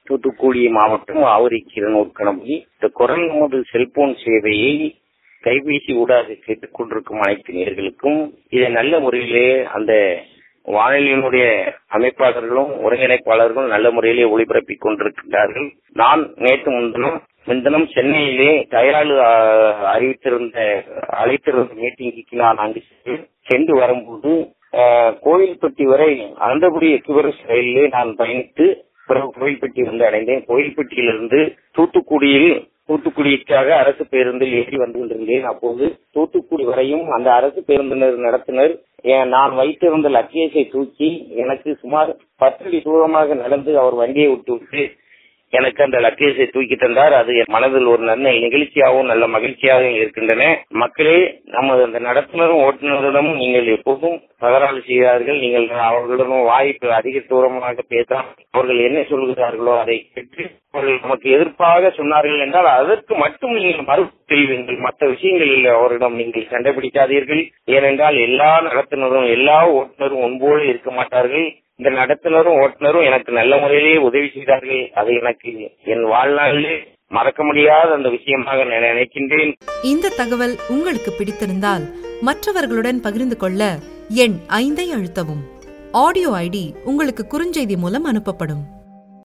தூத்துக்குடி மாவட்டம் ஆவரி கிரனூர் கணபதி இந்த குரல் நமது செல்போன் சேவையை கைபேசி ஊடாக கேட்டுக் கொண்டிருக்கும் அனைத்து நேர்களுக்கும் இதை நல்ல முறையிலே அந்த வானொலியினுடைய அமைப்பாளர்களும் ஒருங்கிணைப்பாளர்களும் நல்ல முறையிலே ஒளிபரப்பிக் கொண்டிருக்கின்றார்கள் நான் நேற்று முன்தினம் முன்தினம் சென்னையிலே தயாளு அஹ், அறிவித்திருந்த அழைத்திருந்த மீட்டிங்குக்கு நான் அங்கு சென்று- சென்று வரும்போது அஹ், கோயில்பட்டி வரை அனந்தபுரி எக்ஸ்பிரஸ் ரயிலே நான் பயணித்து பிறகு கோயில்பட்டி வந்து அடைந்தேன் கோயில்பட்டியிலிருந்து தூத்துக்குடியில் தூத்துக்குடிக்காக அரசு பேருந்தில் ஏறி வந்து கொண்டிருந்தேன் அப்போது தூத்துக்குடி வரையும் அந்த அரசு பேருந்தினர் நடத்துனர் ஏன் நான் வைத்திருந்த லக்கேஜை தூக்கி எனக்கு சுமார் பத்து அடி தூரமாக நடந்து அவர் வண்டியை விட்டு விட்டு எனக்கு அந்த லக்கேஜை தூக்கி தந்தார் அது என் மனதில் ஒரு நல்ல நிகழ்ச்சியாகவும் நல்ல மகிழ்ச்சியாகவும் இருக்கின்றன மக்களே நமது அந்த நடத்துனரும் ஓட்டுநரிடமும் நீங்கள் எப்போதும் தகராறு செய்கிறார்கள் நீங்கள் அவர்களிடம் வாய்ப்பு அதிக தூரமாக பேசலாம் அவர்கள் என்ன சொல்கிறார்களோ அதை பெற்று அவர்கள் நமக்கு எதிர்ப்பாக சொன்னார்கள் என்றால் அதற்கு மட்டும் நீங்கள் மறுப்பு தெரிவிங்கள் மற்ற விஷயங்களில் அவரிடம் நீங்கள் சண்டை பிடிக்காதீர்கள் ஏனென்றால் எல்லா நடத்துனரும் எல்லா ஓட்டுநரும் ஒன்போடு இருக்க மாட்டார்கள் இந்த நடத்துனரும் ஓட்டுநரும் எனக்கு நல்ல முறையிலேயே உதவி செய்தார்கள் அது எனக்கு என் வாழ்நாளிலே மறக்க முடியாத அந்த விஷயமாக நான் நினைக்கின்றேன் இந்த தகவல் உங்களுக்கு பிடித்திருந்தால் மற்றவர்களுடன் பகிர்ந்து கொள்ள எண் ஐந்தை அழுத்தவும் ஆடியோ ஐடி உங்களுக்கு குறுஞ்செய்தி மூலம் அனுப்பப்படும்